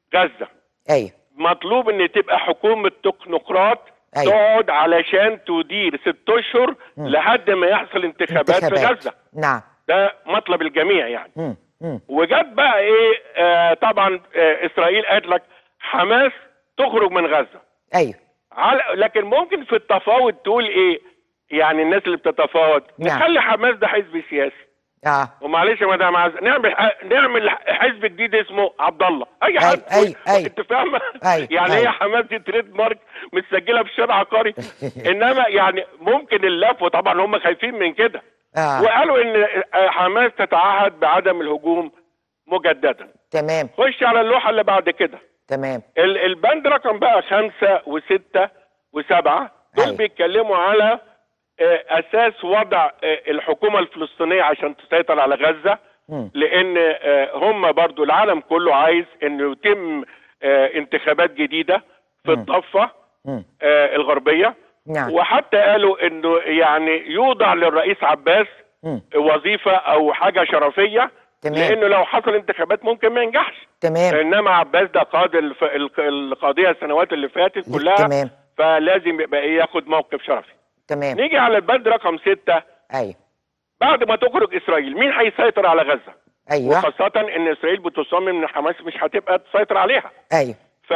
غزه ايوه مطلوب ان تبقى حكومه تكنوقراط أيوة. تقعد علشان تدير ست اشهر لحد ما يحصل انتخابات, في غزه نعم ده مطلب الجميع يعني مم. مم. وجت بقى ايه آه طبعا آه اسرائيل قالت لك حماس تخرج من غزه ايوه على لكن ممكن في التفاوض تقول ايه يعني الناس اللي بتتفاوض نعم. نخلي حماس ده حزب سياسي اه ومعلش يا مدام عز نعمل نعمل حزب جديد اسمه عبد الله اي أي- حد أي- أي. انت فاهمه أي- يعني أي. هي حماس دي تريد مارك متسجله في الشارع عقاري انما يعني ممكن اللف وطبعا هم خايفين من كده اه وقالوا ان حماس تتعهد بعدم الهجوم مجددا تمام خش على اللوحه اللي بعد كده تمام ال- البند رقم بقى خمسة وستة وسبعة دول أيوة. بيتكلموا على آه، أساس وضع آه، الحكومة الفلسطينية عشان تسيطر على غزة مم. لأن آه، هم برضو العالم كله عايز إنه يتم آه، انتخابات جديدة في الضفة مم. آه، الغربية نعم وحتى قالوا إنه يعني يوضع للرئيس عباس مم. وظيفة أو حاجة شرفية تمام. لأنه لو حصل انتخابات ممكن ما ينجحش تمام انما عباس ده قاضي الف... الق- القضيه السنوات اللي فاتت كلها تمام فلازم يبقى ايه ياخد موقف شرفي تمام نيجي على البند رقم ستة ايوه بعد ما تخرج اسرائيل مين هيسيطر على غزه ايوه وخاصه ان اسرائيل بتصمم ان حماس مش هتبقى تسيطر عليها ايوه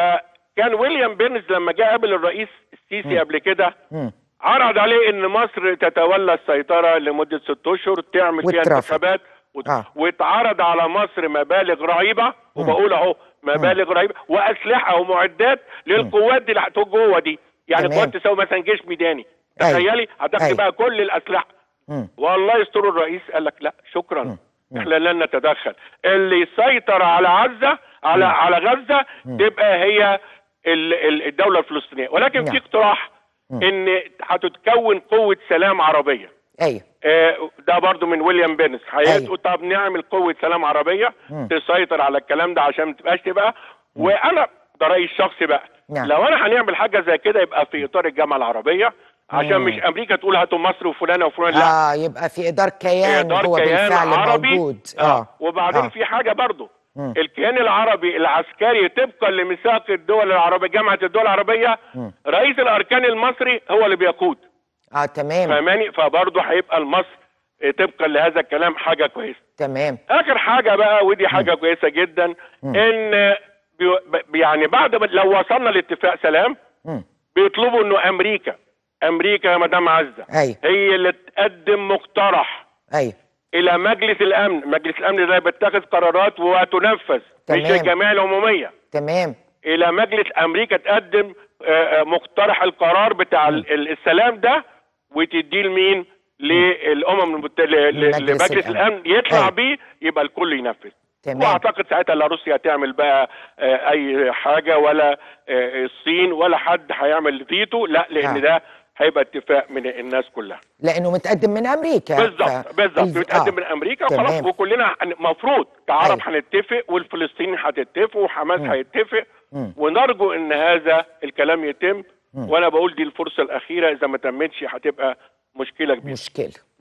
فكان ويليام بيرنز لما جاء قابل الرئيس السيسي قبل كده مم. عرض عليه ان مصر تتولى السيطره لمده ست اشهر تعمل فيها واترفض. انتخابات وت- آه. واتعرض على مصر مبالغ رهيبه وبقول اهو مبالغ رهيبه واسلحه ومعدات للقوات دي اللي هتكون جوه دي يعني تمام. قوات تساوي مثلا جيش ميداني أيوة. تخيلي هتاخدي أيوة. بقى كل الاسلحه مم. والله يستر الرئيس قال لك لا شكرا احنا لن نتدخل اللي يسيطر على غزه على على غزه تبقى هي ال- ال- الدوله الفلسطينيه ولكن نعم. في اقتراح ان هتتكون قوه سلام عربيه ايوه آه، ده برضو من ويليام بيرنس أيوة. هيقول طب نعمل قوه سلام عربيه مم. تسيطر على الكلام ده عشان ما تبقاش تبقى وانا ده رايي الشخصي بقى نعم. لو انا هنعمل حاجه زي كده يبقى في اطار الجامعه العربيه عشان مم. مش امريكا تقول هاتوا مصر وفلانه وفلان لا اه يبقى في ادار كيان إدارة هو كيان بالفعل عربي موجود اه وبعدين آه. في حاجه برضو مم. الكيان العربي العسكري طبقا لميثاق الدول العربيه جامعه الدول العربيه مم. رئيس الاركان المصري هو اللي بيقود اه تمام فاهماني فبرضه هيبقى لمصر آه، طبقا لهذا الكلام حاجه كويسه تمام اخر حاجه بقى ودي حاجه كويسه جدا ان بي بي- يعني بعد ما لو وصلنا لاتفاق سلام مم. بيطلبوا انه امريكا امريكا يا مدام عزه ايوه هي اللي تقدم مقترح ايوه الى مجلس الامن مجلس الامن ده بيتخذ قرارات وتنفذ مش تمام. الجمعيه العموميه تمام الى مجلس امريكا تقدم آه، آه، مقترح القرار بتاع ال- ال- السلام ده وتديه لمين للامم المت... ل- ل- لمجلس لمجلس الأمن. الامن يطلع أيوة. بيه يبقى الكل ينفذ تمام واعتقد ساعتها لا روسيا تعمل بقى آه، اي حاجه ولا آه، الصين ولا حد هيعمل فيتو لا لان آه. ده هيبقى اتفاق من الناس كلها لانه متقدم من امريكا بالظبط ف- بالظبط الف- بيتقدم آه. من امريكا وخلاص تمام. وكلنا المفروض كعرب أيوة. هنتفق والفلسطينيين هتتفقوا وحماس هيتفق مم. ونرجو ان هذا الكلام يتم وانا بقول دي الفرصه الاخيره اذا ما تمتش هتبقى مشكله كبيره مشكله